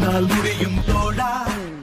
உன்னால் முடியும் தோழா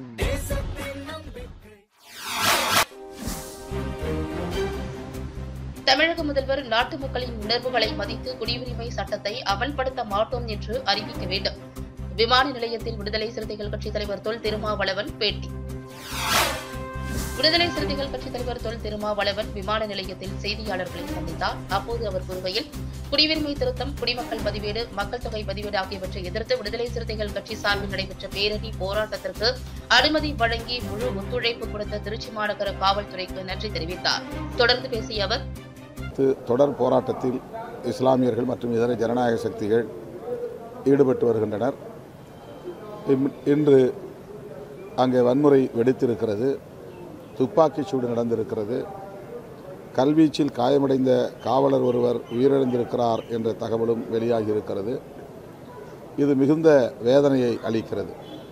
தமிழக முதல்வர் நாட்டு மக்களின் உணர்வுகளை மதித்து குடியுரிமை சட்டத்தை அமல்படுத்த மாட்டோம் என்று அறிவிக்க வேண்டும் விமான நிலையத்தில் விடுதலை சிறுத்தைகள் கட்சித் தலைவர் தொல் திருமாவளவன் பேட்டி விடுதலை சிறுத்தைகள் கட்சித் தலைவர் தொல் திருமாவளவன் விமான நிலையத்தில் செய்தியாளர்களை சந்தித்தார் அப்போது அவர் கூறுகையில் குடியுரிமை திருத்தம் குடிமக்கள் பதிவேடு மக்கள் தொகை பதிவேடு ஆகியவற்றை எதிர்த்து விடுதலை சிறுத்தைகள் கட்சி சார்பில் நடைபெற்ற பேரணி போராட்டத்திற்கு அனுமதி வழங்கி முழு ஒத்துழைப்பு கொடுத்த திருச்சி மாநகர காவல்துறைக்கு நன்றி தெரிவித்தார் தொடர்ந்து பேசிய அவர் து- தொடர் போராட்டத்தில் இஸ்லாமியர்கள் மற்றும் இதர ஜனநாயக சக்திகள் ஈடுபட்டு வருகின்றனர் இம்- இன்று அங்கே வன்முறை வெடித்திருக்கிறது துப்பாக்கிச் சூடு நடந்திருக்கிறது கல்வீச்சில் காயமடைந்த காவலர் ஒருவர் உயிரிழந்திருக்கிறார் என்ற தகவலும் வெளியாகி இருக்கிறது இது மிகுந்த வேதனையை அளிக்கிறது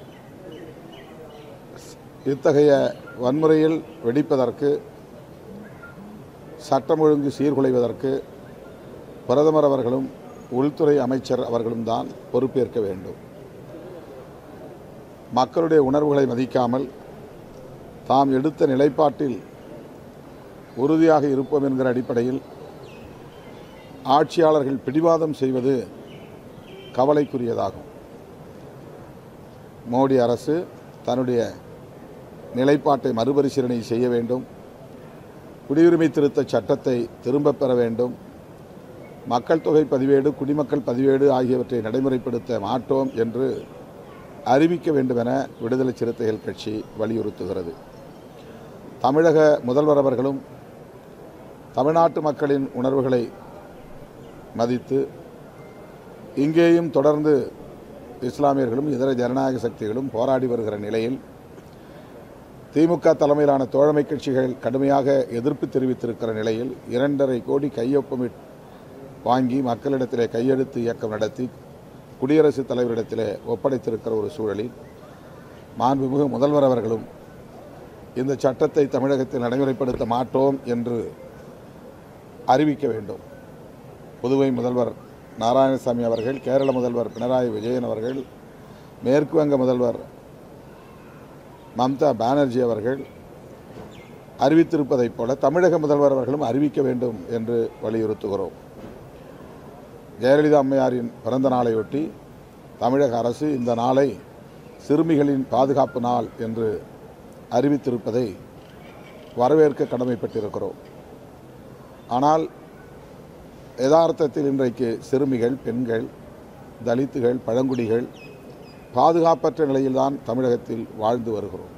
இத்தகைய வன்முறையில் வெடிப்பதற்கு சட்டம் ஒழுங்கு சீர்குலைவதற்கு பிரதமர் அவர்களும் உள்துறை அமைச்சர் அவர்களும் தான் பொறுப்பேற்க வேண்டும் மக்களுடைய உணர்வுகளை மதிக்காமல் தாம் எடுத்த நிலைப்பாட்டில் உறுதியாக இருப்போம் என்கிற அடிப்படையில் ஆட்சியாளர்கள் பிடிவாதம் செய்வது கவலைக்குரியதாகும் மோடி அரசு தன்னுடைய நிலைப்பாட்டை மறுபரிசீலனை செய்ய வேண்டும் குடியுரிமை திருத்த சட்டத்தை திரும்பப் பெற வேண்டும் மக்கள் தொகை பதிவேடு குடிமக்கள் பதிவேடு ஆகியவற்றை நடைமுறைப்படுத்த மாட்டோம் என்று அறிவிக்க வேண்டும் என விடுதலை சிறுத்தைகள் கட்சி வலியுறுத்துகிறது தமிழக முதல்வர் அவர்களும் தமிழ்நாட்டு மக்களின் உணர்வுகளை மதித்து இங்கேயும் தொடர்ந்து இஸ்லாமியர்களும் இதர ஜனநாயக சக்திகளும் போராடி வருகிற நிலையில் திமுக தலைமையிலான தோழமை கட்சிகள் கடுமையாக எதிர்ப்பு தெரிவித்திருக்கிற நிலையில் இரண்டரை கோடி கையொப்பமிட் வாங்கி மக்களிடத்திலே கையெழுத்து இயக்கம் நடத்தி குடியரசுத் தலைவரிடத்திலே ஒப்படைத்திருக்கிற ஒரு சூழலில் மாண்புமிகு முதல்வர் அவர்களும் இந்த சட்டத்தை தமிழகத்தில் நடைமுறைப்படுத்த மாட்டோம் என்று அறிவிக்க வேண்டும் புதுவை முதல்வர் நாராயணசாமி அவர்கள் கேரள முதல்வர் பினராயி விஜயன் அவர்கள் மேற்கு வங்க முதல்வர் மம்தா பானர்ஜி அவர்கள் அறிவித்திருப்பதைப் போல தமிழக முதல்வர் அவர்களும் அறிவிக்க வேண்டும் என்று வலியுறுத்துகிறோம் ஜெயலலிதா அம்மையாரின் பிறந்த நாளையொட்டி தமிழக அரசு இந்த நாளை சிறுமிகளின் பாதுகாப்பு நாள் என்று அறிவித்திருப்பதை வரவேற்க கடமைப்பட்டிருக்கிறோம் ஆனால் யதார்த்தத்தில் இன்றைக்கு சிறுமிகள் பெண்கள் தலித்துகள் பழங்குடிகள் பாதுகாப்பற்ற நிலையில்தான் தமிழகத்தில் வாழ்ந்து வருகிறோம்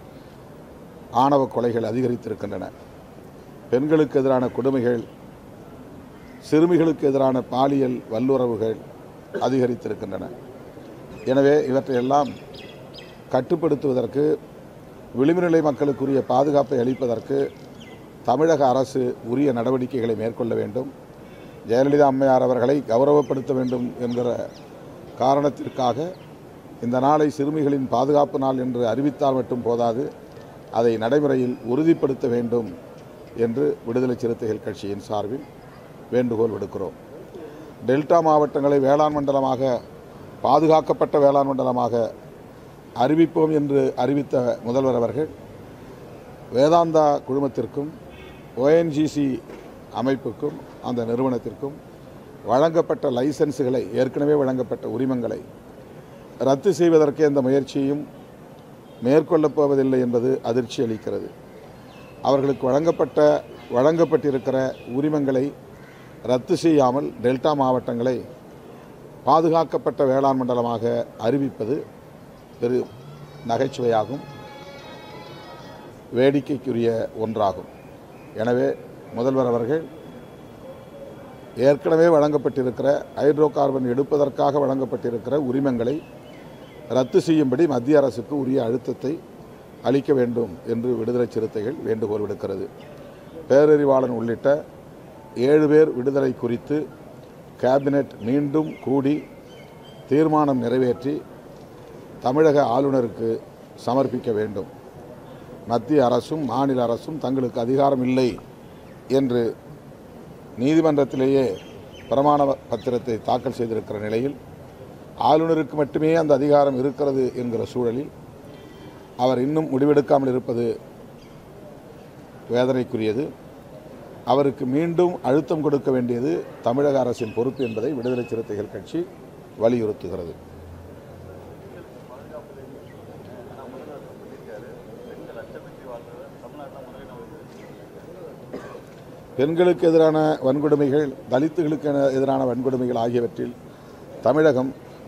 ஆணவ கொலைகள் அதிகரித்திருக்கின்றன பெண்களுக்கு எதிரான கொடுமைகள் சிறுமிகளுக்கு எதிரான பாலியல் வல்லுறவுகள் அதிகரித்திருக்கின்றன எனவே இவற்றையெல்லாம் கட்டுப்படுத்துவதற்கு விளிம்புநிலை மக்களுக்குரிய பாதுகாப்பை அளிப்பதற்கு தமிழக அரசு உரிய நடவடிக்கைகளை மேற்கொள்ள வேண்டும் ஜெயலலிதா அம்மையார் அவர்களை கௌரவப்படுத்த வேண்டும் என்கிற காரணத்திற்காக இந்த நாளை சிறுமிகளின் பாதுகாப்பு நாள் என்று அறிவித்தால் மட்டும் போதாது அதை நடைமுறையில் உறுதிப்படுத்த வேண்டும் என்று விடுதலை சிறுத்தைகள் கட்சியின் சார்பில் வேண்டுகோள் விடுக்கிறோம் டெல்டா மாவட்டங்களை வேளாண் மண்டலமாக பாதுகாக்கப்பட்ட வேளாண் மண்டலமாக அறிவிப்போம் என்று அறிவித்த முதல்வர் அவர்கள் வேதாந்தா குழுமத்திற்கும் ஓஎன்ஜிசி அமைப்புக்கும் அந்த நிறுவனத்திற்கும் வழங்கப்பட்ட லைசன்ஸுகளை ஏற்கனவே வழங்கப்பட்ட உரிமங்களை ரத்து செய்வதற்கு எந்த முயற்சியும் மேற்கொள்ளப் போவதில்லை என்பது அதிர்ச்சி அளிக்கிறது அவர்களுக்கு வழங்கப்பட்ட வழங்கப்பட்டிருக்கிற உரிமங்களை ரத்து செய்யாமல் டெல்டா மாவட்டங்களை பாதுகாக்கப்பட்ட வேளாண் மண்டலமாக அறிவிப்பது பெரு நகைச்சுவையாகும் வேடிக்கைக்குரிய ஒன்றாகும் எனவே முதல்வர் அவர்கள் ஏற்கனவே வழங்கப்பட்டிருக்கிற ஹைட்ரோ கார்பன் எடுப்பதற்காக வழங்கப்பட்டிருக்கிற உரிமங்களை ரத்து செய்யும்படி மத்திய அரசுக்கு உரிய அழுத்தத்தை அளிக்க வேண்டும் என்று விடுதலை சிறுத்தைகள் வேண்டுகோள் விடுக்கிறது பேரறிவாளன் உள்ளிட்ட ஏழு பேர் விடுதலை குறித்து கேபினெட் மீண்டும் கூடி தீர்மானம் நிறைவேற்றி தமிழக ஆளுநருக்கு சமர்ப்பிக்க வேண்டும் மத்திய அரசும் மாநில அரசும் தங்களுக்கு அதிகாரம் இல்லை என்று நீதிமன்றத்திலேயே பிரமாண பத்திரத்தை தாக்கல் செய்திருக்கிற நிலையில் ஆளுநருக்கு மட்டுமே அந்த அதிகாரம் இருக்கிறது என்கிற சூழலில் அவர் இன்னும் முடிவெடுக்காமல் இருப்பது வேதனைக்குரியது அவருக்கு மீண்டும் அழுத்தம் கொடுக்க வேண்டியது தமிழக அரசின் பொறுப்பு என்பதை விடுதலை சிறுத்தைகள் கட்சி வலியுறுத்துகிறது பெண்களுக்கு எதிரான வன்கொடுமைகள் தலித்துகளுக்கு எதிரான வன்கொடுமைகள் ஆகியவற்றில் தமிழகம்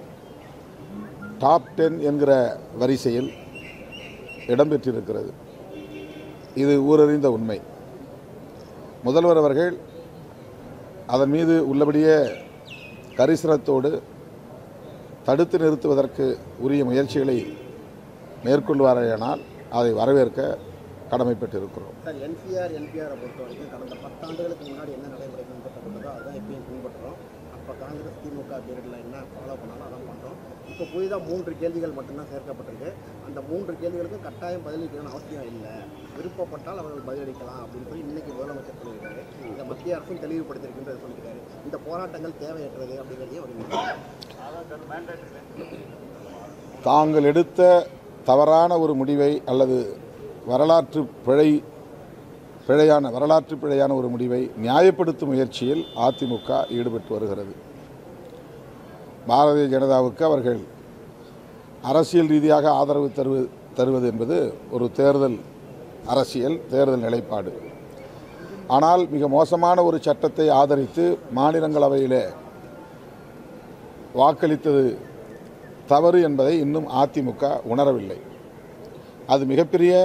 டாப் டென் என்கிற வரிசையில் இடம்பெற்றிருக்கிறது இது ஊரறிந்த உண்மை முதல்வர் அவர்கள் அதன் மீது உள்ளபடியே கரிசனத்தோடு தடுத்து நிறுத்துவதற்கு உரிய முயற்சிகளை மேற்கொள்வாரேயானால் அதை வரவேற்க கடமைப்பட்டிருக்கிறோம் சார் என்பிஆர் என்பிஆரை பொறுத்த வரைக்கும் கடந்த பத்தாண்டுகளுக்கு முன்னாடி என்ன நடைமுறை பின்பற்றப்பட்டதோ அதுதான் இப்பயும் பின்பற்றுறோம் அப்போ காங்கிரஸ் திமுக பீரியடில் என்ன ஃபாலோ பண்ணாலும் அதான் பண்ணுறோம் இப்போ புதிதாக மூன்று கேள்விகள் மட்டும்தான் சேர்க்கப்பட்டிருக்கு அந்த மூன்று கேள்விகளுக்கும் கட்டாயம் பதிலளிக்கணும்னு அவசியம் இல்லை விருப்பப்பட்டால் அவர்கள் பதிலளிக்கலாம் அப்படின்னு சொல்லி இன்னைக்கு முதலமைச்சர் சொல்லியிருக்காரு இதை மத்திய அரசும் தெளிவுபடுத்தியிருக்கின்றது சொல்லியிருக்காரு இந்த போராட்டங்கள் தேவையற்றது அப்படிங்கிறதையும் அவர் தாங்கள் எடுத்த தவறான ஒரு முடிவை அல்லது வரலாற்று பிழை பிழையான வரலாற்று பிழையான ஒரு முடிவை நியாயப்படுத்தும் முயற்சியில் அதிமுக ஈடுபட்டு வருகிறது பாரதிய ஜனதாவுக்கு அவர்கள் அரசியல் ரீதியாக ஆதரவு தருவது தருவது என்பது ஒரு தேர்தல் அரசியல் தேர்தல் நிலைப்பாடு ஆனால் மிக மோசமான ஒரு சட்டத்தை ஆதரித்து மாநிலங்களவையிலே வாக்களித்தது தவறு என்பதை இன்னும் அதிமுக உணரவில்லை அது மிகப்பெரிய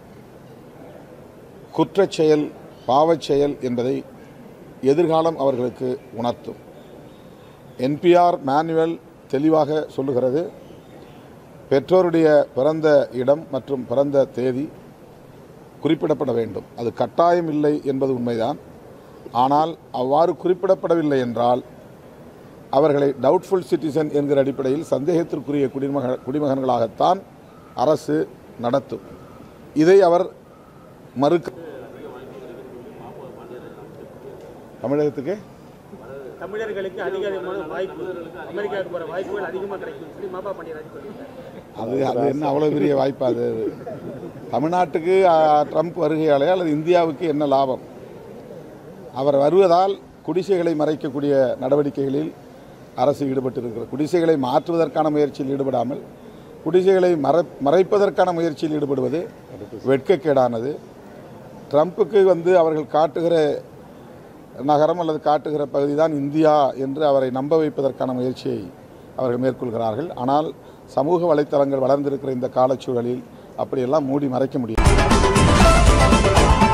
குற்றச் செயல் பாவச் செயல் என்பதை எதிர்காலம் அவர்களுக்கு உணர்த்தும் என்பிஆர் மேனுவல் தெளிவாக சொல்லுகிறது பெற்றோருடைய பிறந்த இடம் மற்றும் பிறந்த தேதி குறிப்பிடப்பட வேண்டும் அது கட்டாயம் இல்லை என்பது உண்மைதான் ஆனால் அவ்வாறு குறிப்பிடப்படவில்லை என்றால் அவர்களை டவுட்ஃபுல் சிட்டிசன் என்கிற அடிப்படையில் சந்தேகத்திற்குரிய குடிமக குடிமகன்களாகத்தான் அரசு நடத்தும் இதை அவர் மறுக்க தமிழகத்துக்கு தமிழர்களுக்கு அதிகமான வாய்ப்பு அமெரிக்காவுக்கு போகிற வாய்ப்புகள் அதிகமாக கிடைக்கும் சொல்லி மாபா பாண்டியராஜ் சொல்லியிருக்காரு அது அது என்ன அவ்வளோ பெரிய வாய்ப்பா அது தமிழ்நாட்டுக்கு ஆ, ட்ரம்ப் வருகையாலே அல்லது இந்தியாவுக்கு என்ன லாபம் அவர் வருவதால் குடிசைகளை மறைக்கக்கூடிய நடவடிக்கைகளில் அரசு ஈடுபட்டிருக்கிறது குடிசைகளை மாற்றுவதற்கான முயற்சியில் ஈடுபடாமல் குடிசைகளை மறை மறைப்பதற்கான முயற்சியில் ஈடுபடுவது வெட்கக்கேடானது ட்ரம்ப்புக்கு வந்து அவர்கள் காட்டுகிற நகரம் அல்லது காட்டுகிற பகுதி தான் இந்தியா என்று அவரை நம்ப வைப்பதற்கான முயற்சியை அவர்கள் மேற்கொள்கிறார்கள் ஆனால் சமூக வலைத்தளங்கள் வளர்ந்திருக்கிற இந்த காலச்சூழலில் அப்படியெல்லாம் மூடி மறைக்க முடியும்